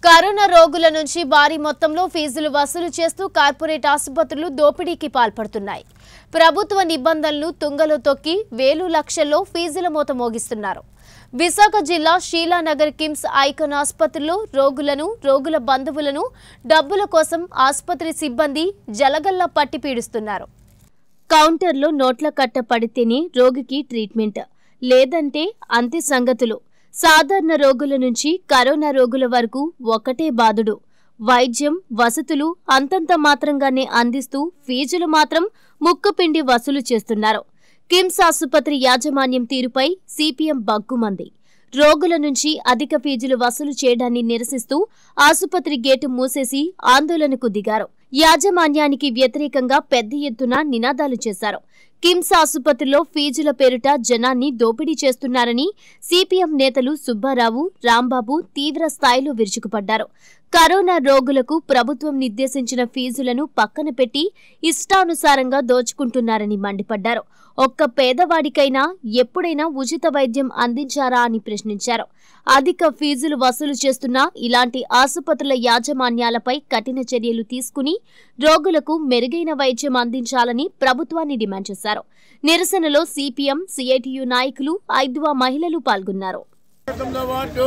corona రోగుల నుంచి భారీ మొత్తంలో ఫీజులు వసూలు చేస్తూ కార్పొరేట్ ఆసుపత్రులు దోపిడీకి పాల్పడుతున్నాయి ప్రభుత్వ నిబంధనలు తుంగలో తొక్కి వేలు లక్షల్లో ఫీజుల మూత మోగిస్తున్నారు విశాఖ జిల్లా షీలానగర్ కిమ్స్ ఐకాన్ ఆసుపత్రిలో రోగులను రోగుల బంధువులను డబ్బుల కోసం ఆసుపత్రి సిబ్బంది జలగల్లా పట్టి పీడిస్తున్నారు కౌంటర్లో నోట్ల కట్ట పడితేనే రోగికి ట్రీట్మెంట్ లేదంటే అంతే సంగతులు సాధారణ రోగుల నుంచి కరోనా రోగుల వరకు ఒకటే బాధుడు వైద్యం వసతులు అంతంత మాత్రంగానే అందిస్తూ ఫీజులు మాత్రం ముక్కుపిండి వసూలు చేస్తున్నారు కిమ్స్ ఆసుపత్రి యాజమాన్యం తీరుపై సిపిఎం బగ్గుమంది రోగుల నుంచి అధిక ఫీజులు వసూలు చేయడాన్ని నిరసిస్తూ ఆసుపత్రి గేటు మూసేసి ఆందోళనకు దిగారు యాజమాన్యానికి వ్యతిరేకంగా పెద్ద ఎత్తున నినాదాలు చేశారు కిమ్స్ ఆసుపత్రిలో ఫీజుల పేరిట జనాన్ని దోపిడీ చేస్తున్నారని సిపిఎం నేతలు సుబ్బారావు రాంబాబు తీవ్ర స్థాయిలో విరుచుకుపడ్డారు కరోనా రోగులకు ప్రభుత్వం నిర్దేశించిన ఫీజులను పక్కన పెట్టి ఇష్టానుసారంగా దోచుకుంటున్నారని మండిపడ్డారు ఒక్క పేదవాడికైనా ఎప్పుడైనా ఉచిత వైద్యం అందించారా అని ప్రశ్నించారు అధిక ఫీజులు వసూలు చేస్తున్న ఇలాంటి ఆసుపత్రుల యాజమాన్యాలపై కఠిన చర్యలు తీసుకుని రోగులకు మెరుగైన వైద్యం అందించాలని ప్రభుత్వాన్ని డిమాండ్ చేశారు నిరసనలో సిపిఎం సిఐటియు నాయకులు ఐదువ మహిళలు పాల్గొన్నారు తొమ్మిదో వార్డు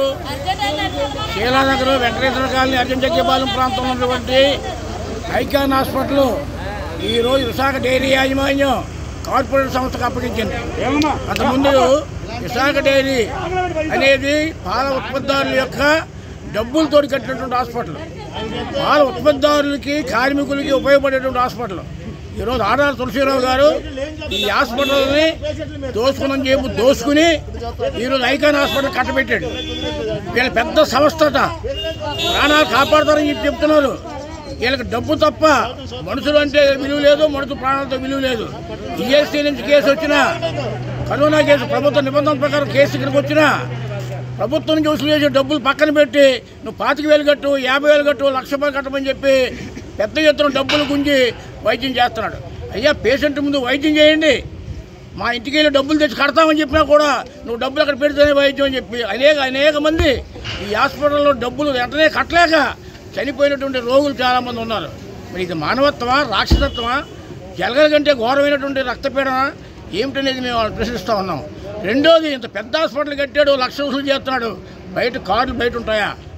శీలానగర్ వెంకటేశ్వర కాలనీ అర్జున్ జగ్గిపాలెం ప్రాంతంలో ఉన్నటువంటి ఐకాన్ హాస్పిటల్ ఈరోజు విశాఖ డైరీ యాజమాన్యం కార్పొరేట్ సంస్థకు అప్పగించింది అంతకుముందు విశాఖ డైరీ అనేది పాల ఉత్పత్తిదారుల యొక్క డబ్బులతో కట్టినటువంటి హాస్పిటల్ పాల ఉత్పత్తిదారులకి కార్మికులకి ఉపయోగపడేటువంటి హాస్పిటల్ ఈరోజు ఆడాల తులసిరావు గారు ఈ హాస్పిటల్ని దోసుకుని చెప్పి దోసుకుని ఈరోజు ఐకాన్ హాస్పిటల్ కట్టబెట్టాడు వీళ్ళ పెద్ద సంస్థట ప్రాణాలు కాపాడతారని చెప్పి చెప్తున్నారు వీళ్ళకి డబ్బు తప్ప మనుషులు అంటే విలువ లేదు మనుషులు ప్రాణాలతో విలువ లేదు జిఎస్టీ నుంచి కేసు వచ్చినా కరోనా కేసు ప్రభుత్వ నిబంధనల ప్రకారం కేసు ఇక్కడికి వచ్చినా ప్రభుత్వం నుంచి వసూలు చేసే డబ్బులు పక్కన పెట్టి నువ్వు పాతిక వేలు కట్టు యాభై వేలు కట్టు లక్ష రూపాయలు కట్టమని చెప్పి పెద్ద ఎత్తున డబ్బులు గుంజి వైద్యం చేస్తున్నాడు అయ్యా పేషెంట్ ముందు వైద్యం చేయండి మా ఇంటికి వెళ్ళి డబ్బులు తెచ్చి కడతామని చెప్పినా కూడా నువ్వు డబ్బులు అక్కడ పెడితేనే వైద్యం అని చెప్పి అనేక అనేక మంది ఈ హాస్పిటల్లో డబ్బులు వెంటనే కట్టలేక చనిపోయినటువంటి రోగులు చాలామంది ఉన్నారు మరి ఇది మానవత్వమా రాక్షసత్వమా జలగల కంటే ఘోరమైనటువంటి రక్తపీడన ఏమిటనేది మేము వాళ్ళని ప్రశ్నిస్తూ ఉన్నాం రెండోది ఇంత పెద్ద హాస్పిటల్ కట్టాడు లక్ష వసూలు చేస్తున్నాడు బయట కార్లు బయట ఉంటాయా